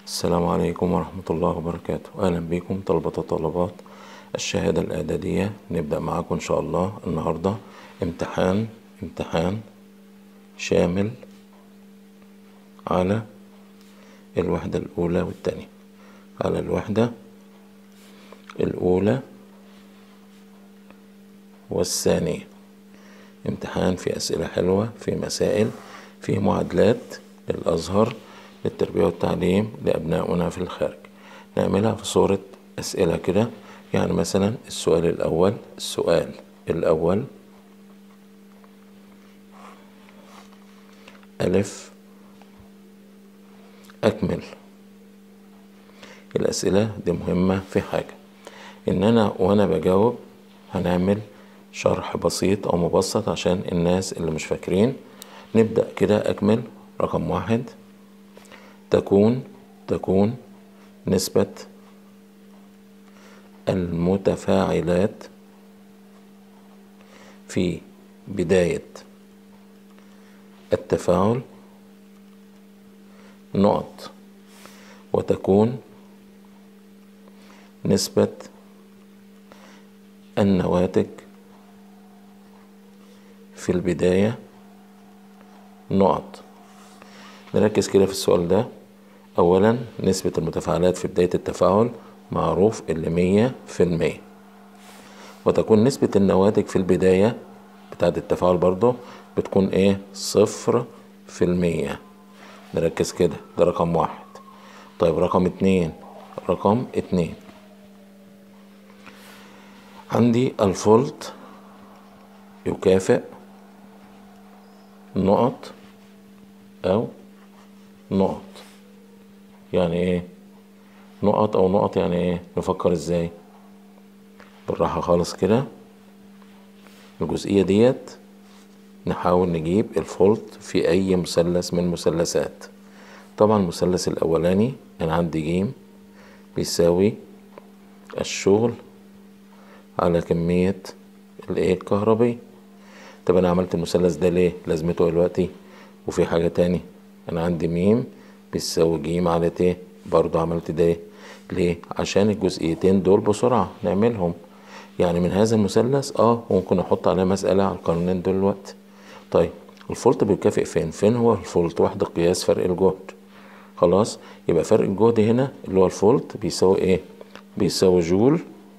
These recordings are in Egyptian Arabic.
السلام عليكم ورحمة الله وبركاته أهلا بكم طلبة وطالبات الشهادة الإعدادية نبدأ معاكم إن شاء الله النهاردة امتحان امتحان شامل على الوحدة الأولى والتانية على الوحدة الأولى والثانية امتحان في أسئلة حلوة في مسائل في معادلات للأزهر للتربية والتعليم لأبنائنا في الخارج نعملها في صورة أسئلة كده يعني مثلا السؤال الأول السؤال الأول ألف أكمل الأسئلة دي مهمة في حاجة إن أنا وأنا بجاوب هنعمل شرح بسيط أو مبسط عشان الناس اللي مش فاكرين نبدأ كده أكمل رقم واحد تكون تكون نسبة المتفاعلات في بداية التفاعل نقط وتكون نسبة النواتج في البداية نقط نركز كده في السؤال ده أولا نسبة المتفاعلات في بداية التفاعل معروف اللي مية في المية وتكون نسبة النواتج في البداية بتاعة التفاعل برضو بتكون ايه صفر في المية نركز كده ده رقم واحد طيب رقم اتنين رقم اتنين عندي الفولت يكافئ نقط أو نقط يعني ايه نقط أو نقط يعني ايه نفكر ازاي بالراحة خالص كده الجزئية ديت نحاول نجيب الفولت في أي مثلث من المثلثات طبعا المثلث الأولاني أنا عندي جيم بيساوي الشغل على كمية الايه الكهربية طب أنا عملت المثلث ده ليه لازمته دلوقتي وفي حاجة تاني أنا عندي ميم بيساوي جيم على ت برضو عملت ده ليه عشان الجزئيتين دول بسرعة نعملهم يعني من هذا المثلث اه ممكن احط عليه مسألة على القانونين دول الوقت طيب الفولت بيكافئ فين فين هو الفولت وحدة قياس فرق الجهد خلاص يبقى فرق الجهد هنا اللي هو الفولت بيساوي ايه بيساوي جول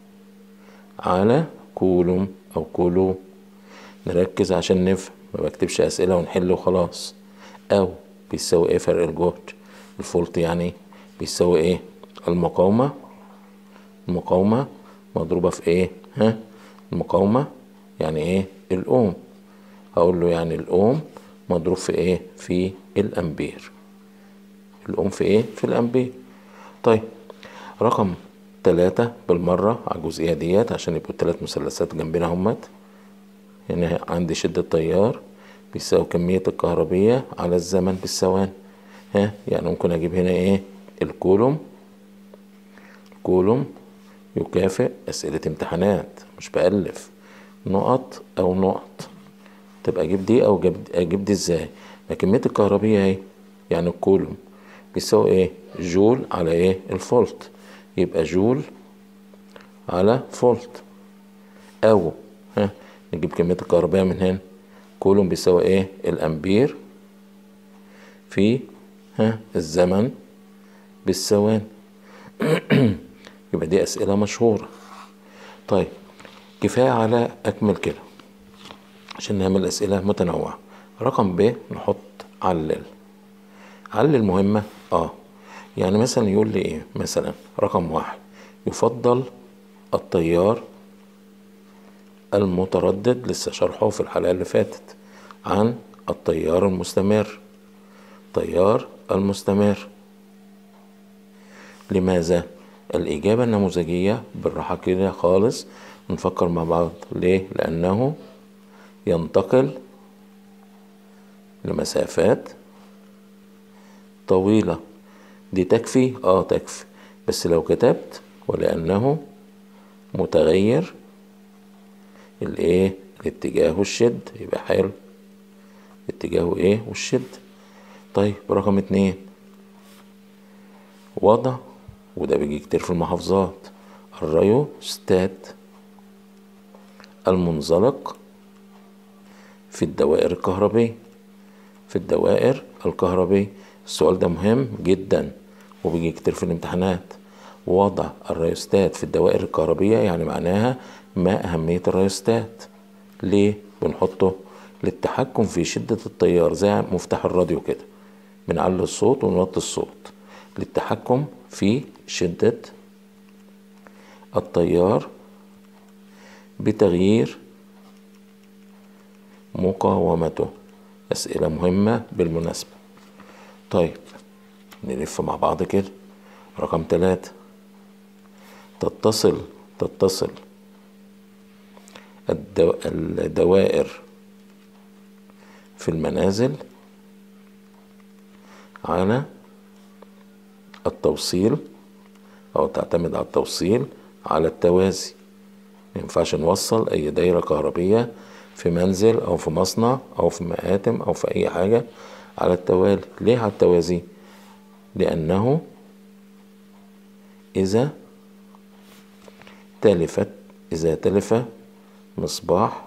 على كولوم او كولو نركز عشان نفهم ما بكتبش اسئلة ونحل وخلاص او بيساوي ايه فرق الجهد الفولت يعني بيساوي ايه المقاومة المقاومة مضروبة في ايه ها المقاومة يعني ايه الاوم هقول له يعني الاوم مضروب في ايه في الامبير الاوم في ايه في الامبير طيب رقم تلاتة بالمرة على الجزئية ديت عشان يبقوا التلات مثلثات جنبنا همت هنا عندي شدة تيار بيساوي كمية الكهربية على الزمن بالثواني ها يعني ممكن اجيب هنا ايه الكولوم الكولوم يكافئ اسئلة امتحانات مش بألف نقط او نقط طب اجيب دي او اجيب دي ازاي ما كمية الكهربية اهي يعني الكولوم بيساوي ايه جول على ايه الفولت يبقى جول على فولت او ها نجيب كمية الكهربية من هنا كولوم بيساوي ايه الامبير في ها الزمن بالثواني يبقى دي اسئلة مشهورة طيب كفاية على اكمل كده عشان نعمل اسئلة متنوعة رقم ب نحط علل علل مهمة اه يعني مثلا يقول لي ايه مثلا رقم واحد يفضل التيار المتردد لسه شرحه في الحلقة اللي فاتت عن التيار المستمر التيار المستمر لماذا الإجابة النموذجية بالراحة كده خالص نفكر مع بعض ليه لأنه ينتقل لمسافات طويلة دي تكفي اه تكفي بس لو كتبت ولأنه متغير الايه الاتجاه والشد يبقى حلو اتجاهه ايه والشد طيب رقم اتنين وضع وده بيجي كتير في المحافظات الريوستات المنزلق في الدوائر الكهربية في الدوائر الكهربية السؤال ده مهم جدا وبيجي كتير في الامتحانات وضع الريوستات في الدوائر الكهربية يعني معناها ما أهمية الريوستات ليه بنحطه للتحكم في شدة التيار زي مفتاح الراديو كده بنعلي الصوت ونوطي الصوت للتحكم في شدة التيار بتغيير مقاومته أسئلة مهمة بالمناسبة طيب نلف مع بعض كده رقم ثلاثة تتصل تتصل الدو... الدوائر في المنازل على التوصيل أو تعتمد على التوصيل على التوازي مينفعش نوصل أي دايرة كهربية في منزل أو في مصنع أو في مآتم أو في أي حاجة على التوالي ليه على التوازي؟ لأنه إذا تلفت إذا تلف مصباح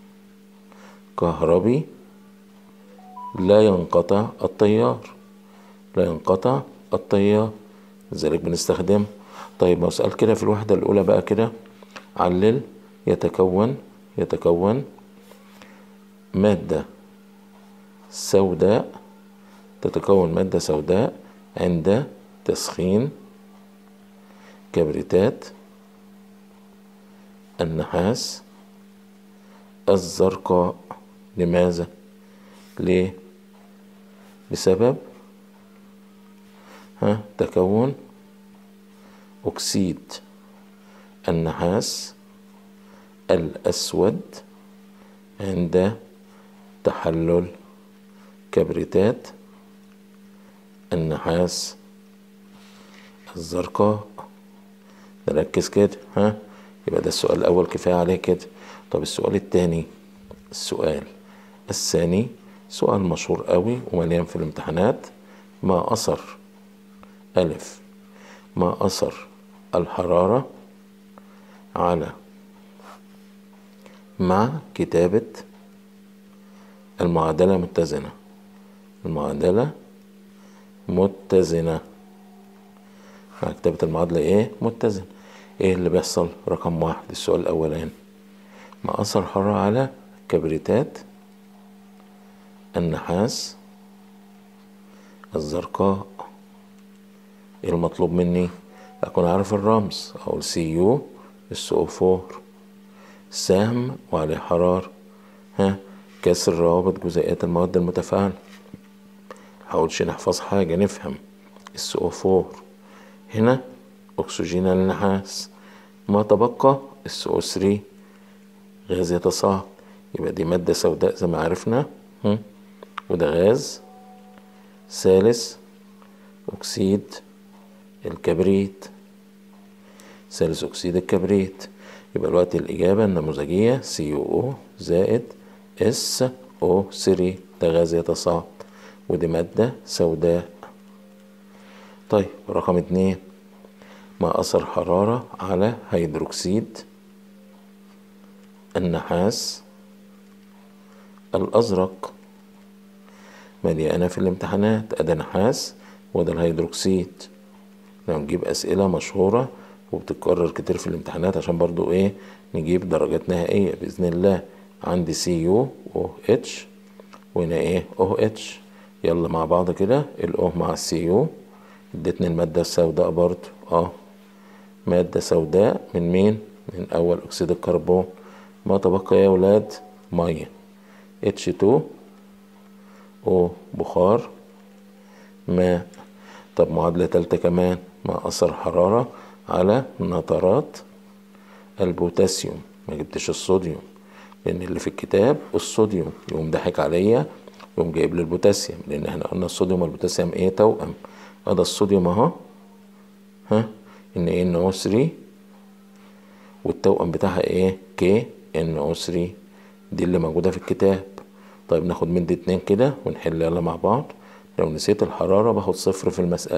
كهربي لا ينقطع التيار لا ينقطع التيار لذلك بنستخدمه طيب لو سأل كده في الوحدة الأولى بقى كده علل يتكون يتكون مادة سوداء تتكون مادة سوداء عند تسخين كبريتات النحاس الزرقاء لماذا ليه بسبب ها تكون أكسيد النحاس الأسود عند تحلل كبريتات النحاس الزرقاء نركز كده ها يبقى ده السؤال الأول كفاية عليه كده طب السؤال التاني السؤال الثاني سؤال مشهور قوي ومليان في الامتحانات ما أثر ألف ما أثر الحرارة على مع كتابة المعادلة متزنة المعادلة متزنة مع كتابة المعادلة ايه متزنة ايه اللي بيحصل رقم واحد السؤال الاولاني ما اثر الحرارة على كبريتات النحاس الزرقاء ايه المطلوب مني اكون عارف الرمز او السي يو السو فور سهم وعليه حرارة ها كسر روابط جزيئات المواد المتفاعلة محاولش نحفظ حاجة نفهم السو فور هنا أكسجين النحاس ما تبقى السو 3 غاز يتصاعد يبقى دي مادة سوداء زي ما عرفنا وده غاز ثالث أكسيد الكبريت ثالث أكسيد الكبريت يبقى الوقت الإجابة النموذجية CO زائد SO3 ده غاز يتصاعد ودي مادة سوداء طيب رقم اتنين ما أثر حرارة على هيدروكسيد النحاس الأزرق مليانة في الامتحانات أدا نحاس وده الهيدروكسيد لو نجيب أسئلة مشهورة وبتتكرر كتير في الامتحانات عشان برضو ايه نجيب درجات نهائية بإذن الله عندي سي يو او اتش وهنا ايه او اتش يلا مع بعض كده الاو مع السي يو ادتني المادة السوداء برضو اه مادة سوداء من مين من اول اكسيد الكربون ما تبقى يا ولاد مية اتش تو او بخار ماء طب معادلة تالتة كمان ما أثر حرارة على نترات البوتاسيوم ما جبتش الصوديوم لأن اللي في الكتاب الصوديوم يقوم ضحك عليا يقوم جايب لي البوتاسيوم لأن احنا قلنا الصوديوم والبوتاسيوم ايه توأم هذا الصوديوم اهو ها ان ايه ان او 3 والتوأم بتاعها ايه كي ان او 3 دي اللي موجودة في الكتاب طيب ناخد من دي اتنين كده ونحل يلا مع بعض لو نسيت الحرارة باخد صفر في المسألة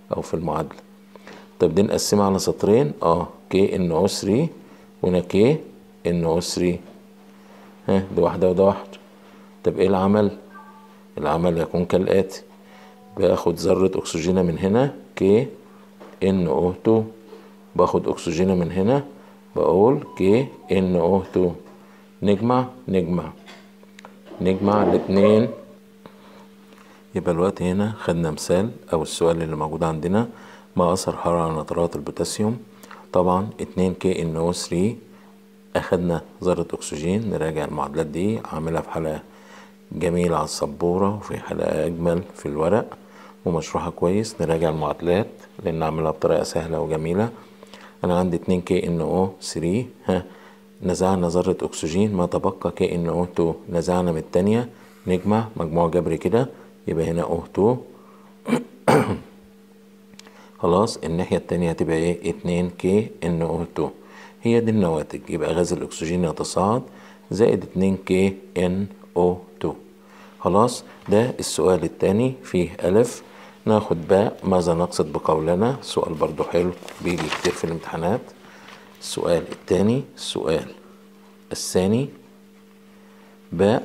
او في المعادلة طب دي نقسمها على سطرين اه كي ان او 3 وهنا كي ان او 3 ها ده واحدة وده واحدة طب ايه العمل العمل يكون كالآتي باخد ذرة أكسجين من هنا كي ان او 2 باخد أكسجين من هنا بقول كي ان او 2 نجمع نجمع نجمع الاتنين يبقى الوقت هنا خدنا مثال او السؤال اللي موجود عندنا ما اثر حرارة على نترات البوتاسيوم طبعا اتنين كي ان او 3 اخدنا ذرة اكسجين نراجع المعادلات دي عاملها في حلقة جميلة على السبورة وفي حلقة اجمل في الورق ومشروحة كويس نراجع المعادلات لان عاملها بطريقة سهلة وجميلة انا عندي اتنين كي ان او 3 ها نزعنا ذرة أكسجين ما تبقى كي ان او 2 نزعنا من التانية نجمع مجموع جبري كده يبقى هنا او 2 خلاص الناحية التانية هتبقى ايه اتنين كي ان او 2 هي دي النواتج يبقى غاز الأكسجين يتصاعد زائد اتنين كي ان او 2 خلاص ده السؤال التاني فيه ألف ناخد باء ماذا نقصد بقولنا سؤال برضو حلو بيجي كتير في الامتحانات السؤال الثاني السؤال الثاني باء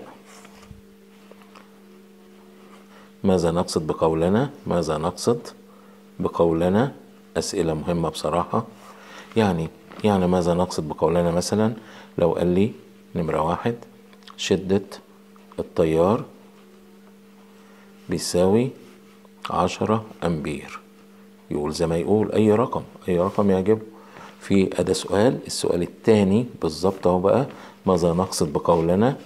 ماذا نقصد بقولنا ماذا نقصد بقولنا أسئلة مهمة بصراحة يعني يعني ماذا نقصد بقولنا مثلا لو قال لي نمرة واحد شدة التيار بيساوي عشرة أمبير يقول زي ما يقول أي رقم أي رقم يعجبه في أدا سؤال السؤال الثاني بالظبط اهو بقى ماذا نقصد بقولنا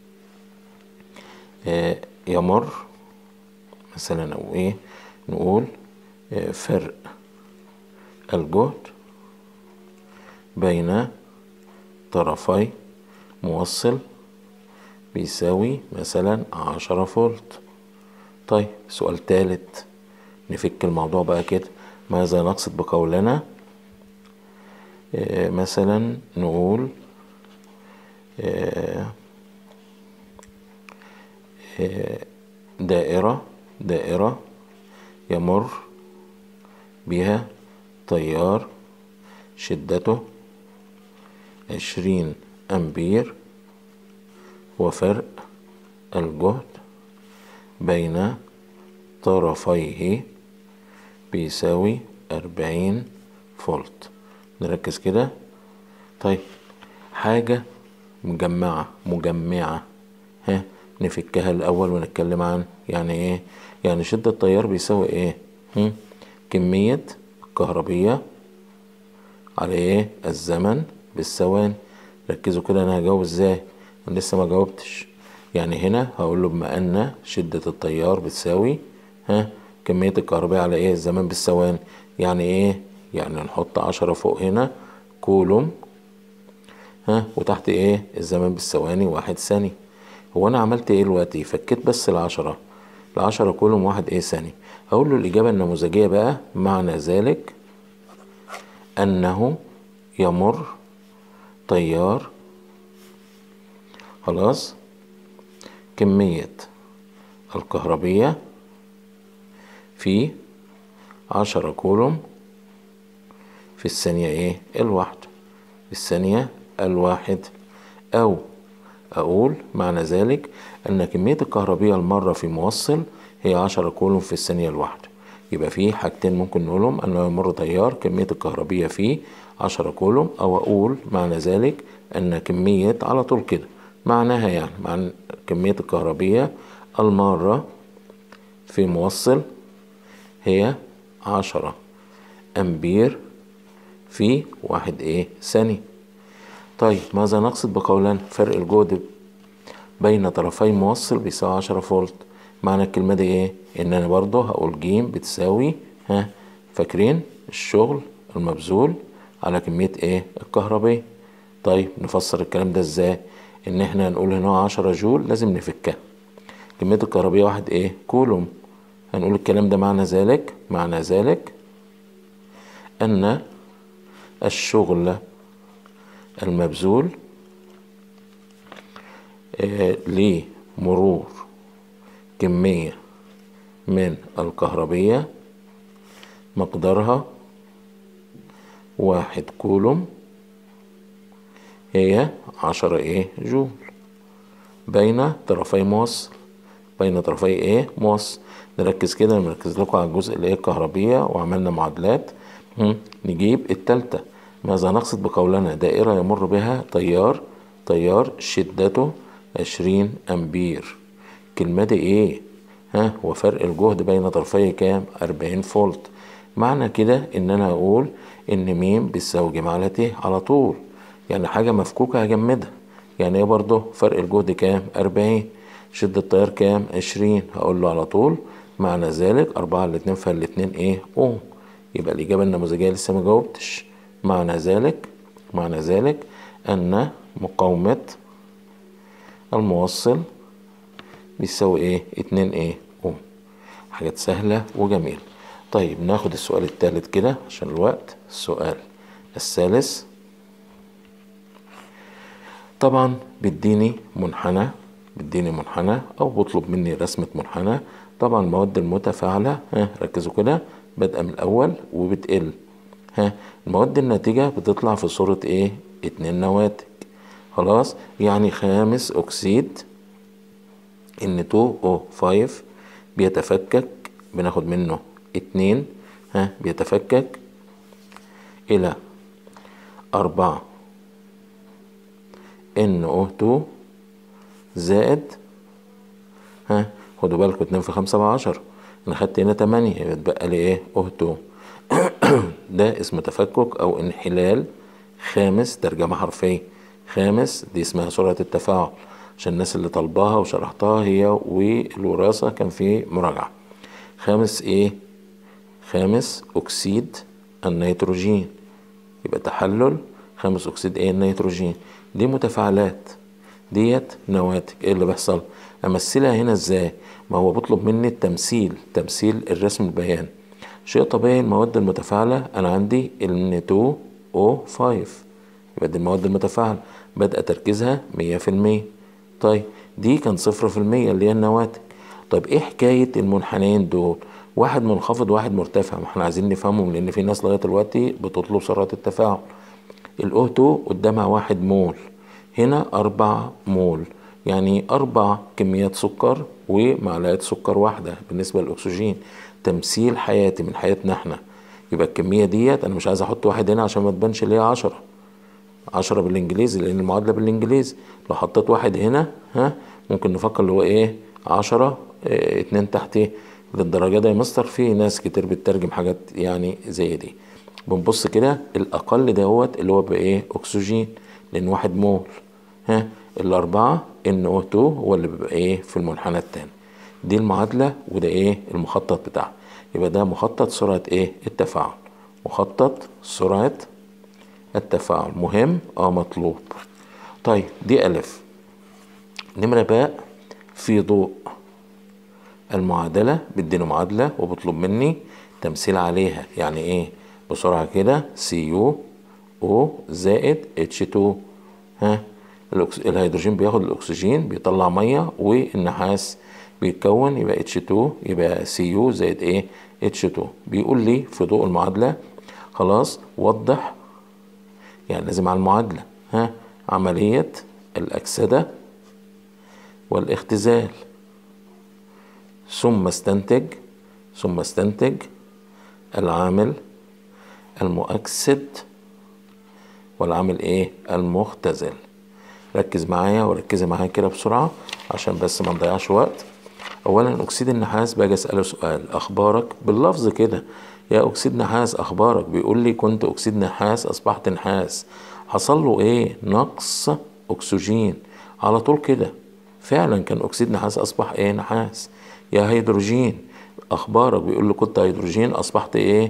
آه يمر مثلا أو إيه نقول آه فرق الجهد بين طرفي موصل بيساوي مثلا عشرة فولت طيب سؤال تالت نفك الموضوع بقى كده ماذا نقصد بقولنا آه مثلا نقول آه آه دائرة دائرة يمر بها تيار شدته عشرين أمبير وفرق الجهد بين طرفيه بيساوي أربعين فولت نركز كده طيب حاجة مجمعة مجمعة ها نفكها الأول ونتكلم عن يعني إيه يعني شدة التيار بيساوي إيه هم؟ كمية كهربية على إيه الزمن بالثواني ركزوا كده أنا هجاوب إزاي أنا لسه ما جاوبتش يعني هنا هقول له بما أن شدة التيار بتساوي ها كمية الكهرباء على ايه الزمن بالثواني يعني ايه يعني نحط عشرة فوق هنا كولوم ها وتحت ايه الزمن بالثواني واحد ثاني هو انا عملت ايه دلوقتي فكيت بس العشرة العشرة كولوم واحد ايه ثاني هقول له الاجابة النموذجية بقى معنى ذلك انه يمر تيار خلاص كمية الكهربية في عشرة كولوم في الثانية ايه الواحدة في الثانية الواحد او اقول معنى ذلك ان كمية الكهربية المرة في موصل هي عشرة كولوم في الثانية الواحدة يبقى في حاجتين ممكن نقولهم انه يمر تيار كمية الكهربية فيه عشرة كولوم او اقول معنى ذلك ان كمية على طول كده معناها يعني مع كمية الكهربية المارة في موصل هي عشرة أمبير في واحد إيه ثانية طيب ماذا نقصد بقولنا فرق الجهد بين طرفي موصل بيساوي عشرة فولت معنى الكلمة دي إيه إن أنا برضه هقول جيم بتساوي ها فاكرين الشغل المبذول على كمية إيه الكهربية طيب نفسر الكلام ده إزاي إن إحنا هنقول هنا عشرة جول لازم نفكها كمية الكهربية واحد إيه كولوم هنقول الكلام ده معنى ذلك معنى ذلك أن الشغل المبذول آه لمرور كمية من الكهربية مقدارها واحد كولوم هي عشرة ايه جول بين طرفي موصل بين طرفي ايه موصل نركز كده نركز لكم على الجزء اللي هي الكهربية وعملنا معادلات نجيب التالتة ماذا نقصد بقولنا دائرة يمر بها تيار تيار شدته عشرين أمبير كلمة دي ايه ها وفرق الجهد بين طرفي كام أربعين فولت معنى كده ان انا اقول ان ميم بتساوي جمع ت على طول يعني حاجة مفكوكة هجمدها يعني ايه برضه فرق الجهد كام أربعين شدة التيار كام عشرين هقول له على طول معنى ذلك أربعة على اتنين فالاتنين ايه اوم يبقى الإجابة النموذجية لسه ما جاوبتش معنى ذلك معنى ذلك أن مقاومة الموصل بيساوي ايه اتنين ايه اوم حاجات سهلة وجميلة طيب ناخد السؤال الثالث كده عشان الوقت السؤال الثالث طبعا بيديني منحنى بيديني منحنى او بطلب مني رسمة منحنى طبعا المواد المتفاعلة ها ركزوا كده بادئة من الاول وبتقل ها المواد الناتجة بتطلع في صورة ايه اتنين نواتج خلاص يعني خامس اكسيد ان 2 او 5 بيتفكك بناخد منه اتنين ها بيتفكك الى اربعة ان او 2 زائد ها خدوا بالكم اتنين في خمسة بعشرة انا خدت هنا تمانية يبقى اتبقى لي ايه او 2 ده اسمه تفكك او انحلال خامس ترجمة حرفية خامس دي اسمها سرعة التفاعل عشان الناس اللي طلباها وشرحتها هي والوراثة كان في مراجعة خامس ايه خامس اكسيد النيتروجين يبقى تحلل خامس اكسيد ايه النيتروجين دي متفاعلات ديت نواتج ايه اللي بيحصل امثلها هنا ازاي ما هو بطلب مني التمثيل تمثيل الرسم البيان شيء طبيعي المواد المتفاعلة انا عندي ال 2 او 5 يبقى دي المواد المتفاعلة بدأ تركيزها مية في المية طيب دي كان صفر في المية اللي هي النواتج طب ايه حكاية المنحنيين دول واحد منخفض واحد مرتفع ما احنا عايزين نفهمهم لان في ناس لغاية دلوقتي بتطلب سرعة التفاعل الاو 2 قدامها واحد مول هنا أربع مول يعني أربع كميات سكر ومعلقة سكر واحدة بالنسبة للأكسجين تمثيل حياتي من حياتنا احنا يبقى الكمية ديت أنا مش عايز أحط واحد هنا عشان ما تبانش اللي هي عشرة عشرة بالإنجليزي لأن المعادلة بالإنجليزي لو حطيت واحد هنا ها ممكن نفكر اللي هو إيه عشرة اه اتنين تحت إيه للدرجة ده يا مستر في ناس كتير بتترجم حاجات يعني زي دي بنبص كده الأقل دوت اللي هو بإيه أكسجين لأن واحد مول ها الأربعة ان او 2 هو اللي بيبقى ايه في المنحنى التاني دي المعادلة وده ايه المخطط بتاعها يبقى ده مخطط سرعة ايه التفاعل مخطط سرعة التفاعل مهم اه مطلوب طيب دي ألف نمرة باء في ضوء المعادلة بديني معادلة وبطلب مني تمثيل عليها يعني ايه بسرعة كده سي يو او زائد اتش 2 ها الهيدروجين بياخد الاكسجين بيطلع ميه والنحاس بيتكون يبقى اتش 2 يبقى سي يو زائد ايه اتش 2 بيقول لي في ضوء المعادله خلاص وضح يعني لازم على المعادله ها عمليه الاكسده والاختزال ثم استنتج ثم استنتج العامل المؤكسد والعامل ايه المختزل ركز معايا وركزي معايا كده بسرعة عشان بس ما نضيعش وقت أولا أكسيد النحاس باجي أسأله سؤال أخبارك باللفظ كده يا أكسيد نحاس أخبارك بيقول لي كنت أكسيد نحاس أصبحت نحاس حصل له إيه نقص أكسجين على طول كده فعلا كان أكسيد نحاس أصبح إيه نحاس يا هيدروجين أخبارك بيقول لي كنت هيدروجين أصبحت إيه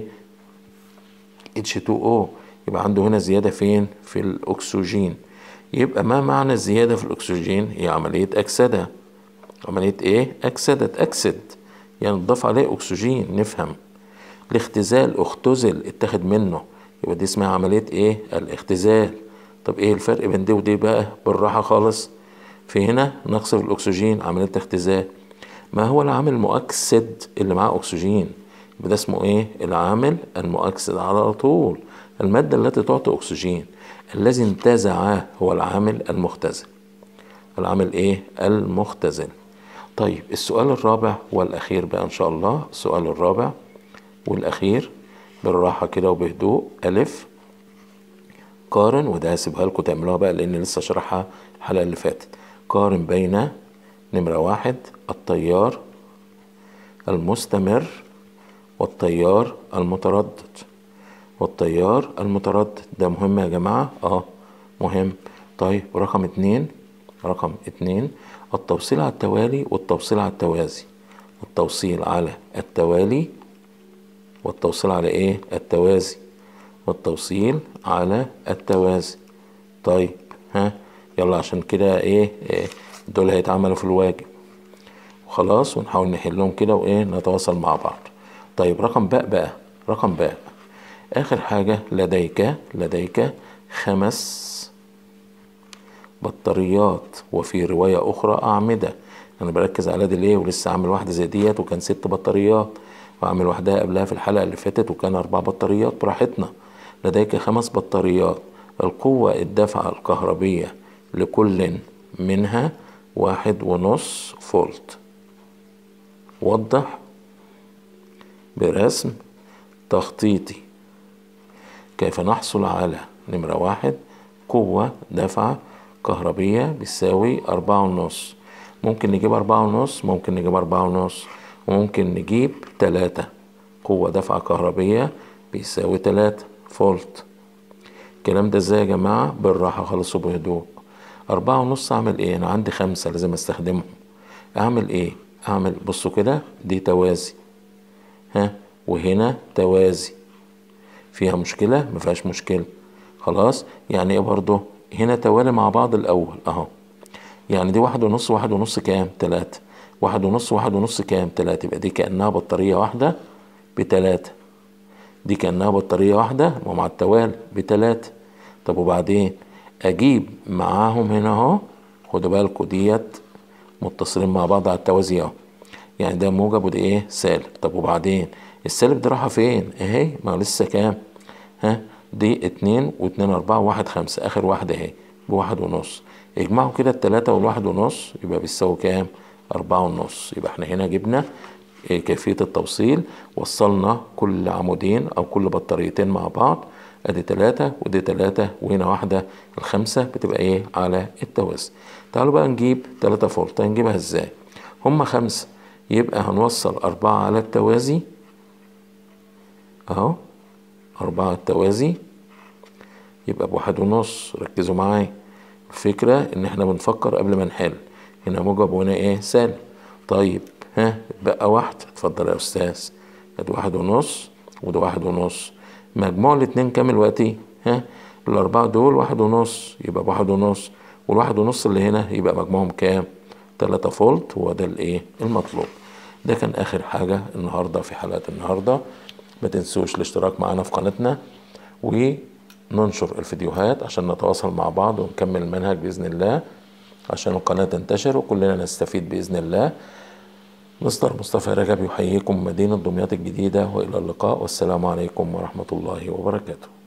H2O يبقى عنده هنا زيادة فين في الأكسجين يبقى ما معنى الزيادة في الأكسجين هي عملية أكسدة عملية إيه؟ أكسدة أكسد يعني نضاف عليه أكسجين نفهم الاختزال اختزل اتخذ منه يبقى دي اسمها عملية إيه؟ الاختزال طب إيه الفرق بين دي ودي بقى بالراحة خالص في هنا نقص في الأكسجين عملية اختزال ما هو العامل المؤكسد اللي معاه أكسجين ده اسمه ايه العامل المؤكسد على طول المادة التي تعطي أكسجين الذي انتزعه هو العامل المختزل العامل ايه المختزل طيب السؤال الرابع والأخير بقى إن شاء الله السؤال الرابع والأخير بالراحة كده وبهدوء ألف قارن وده هسيبها لكم تعملوها بقى لأن لسه شرحها الحلقة اللي فاتت قارن بين نمرة واحد التيار المستمر والتيار المتردد والتيار المتردد ده مهم يا جماعة اه مهم طيب رقم اتنين رقم اتنين التوصيل على التوالي والتوصيل على التوازي التوصيل على التوالي والتوصيل على ايه التوازي والتوصيل على التوازي طيب ها يلا عشان كده ايه, إيه دول هيتعملوا في الواجب وخلاص ونحاول نحلهم كده وايه نتواصل مع بعض طيب رقم باء بقى رقم باء اخر حاجة لديك لديك خمس بطاريات وفي رواية أخرى أعمدة أنا بركز على دي ليه ولسه عامل واحدة زي ديت وكان ست بطاريات وعامل واحدة قبلها في الحلقة اللي فاتت وكان أربع بطاريات براحتنا لديك خمس بطاريات القوة الدفعة الكهربية لكل منها واحد ونص فولت وضح برسم تخطيطي كيف نحصل على نمرة واحد قوة دفعة كهربية بتساوي أربعة ونص ممكن نجيب أربعة ونص ممكن نجيب أربعة ونص وممكن نجيب تلاتة قوة دفعة كهربية بيساوي تلاتة فولت الكلام ده ازاي يا جماعة بالراحة خالص وبهدوء أربعة ونص أعمل إيه أنا عندي خمسة لازم أستخدمهم أعمل إيه أعمل بصوا كده دي توازي ها وهنا توازي فيها مشكلة مفيهاش مشكلة خلاص يعني ايه برضو هنا توالي مع بعض الأول أهو يعني دي واحد ونص واحد ونص كام تلاتة واحد ونص واحد ونص كام تلاتة يبقى دي كأنها بطارية واحدة بتلاتة دي كأنها بطارية واحدة ومع التوالي بتلاتة طب وبعدين أجيب معاهم هنا أهو خدوا بالكوا ديت متصلين مع بعض على التوازي أهو يعني ده موجب وده إيه سالب طب وبعدين السالب دي رايحة فين أهي ما لسه كام ها دي اتنين واتنين أربعة وواحد خمسة آخر واحدة أهي بواحد ونص اجمعوا كده التلاتة والواحد ونص يبقى بيساوي كام أربعة ونص يبقى احنا هنا جبنا كيفية التوصيل وصلنا كل عمودين أو كل بطاريتين مع بعض ادي تلاتة ودي تلاتة وهنا واحدة الخمسة بتبقى ايه على التوازي تعالوا بقى نجيب تلاتة فولت هنجيبها ازاي هما خمسة يبقى هنوصل أربعة على التوازي أهو أربعة على التوازي يبقى بواحد ونص ركزوا معايا الفكرة إن إحنا بنفكر قبل ما نحل هنا موجب وهنا إيه سالب طيب ها بقى واحد اتفضل يا أستاذ أدي واحد ونص وده واحد ونص مجموع الاتنين كام دلوقتي ها الأربعة دول واحد ونص يبقى بواحد ونص والواحد ونص اللي هنا يبقى مجموعهم كام تلاتة فولت هو ده الإيه المطلوب ده كان آخر حاجة النهاردة في حلقة النهاردة ما تنسوش الاشتراك معنا في قناتنا وننشر الفيديوهات عشان نتواصل مع بعض ونكمل المنهج بإذن الله عشان القناة تنتشر وكلنا نستفيد بإذن الله مستر مصطفى رجب يحييكم مدينة دمياط الجديدة وإلى اللقاء والسلام عليكم ورحمة الله وبركاته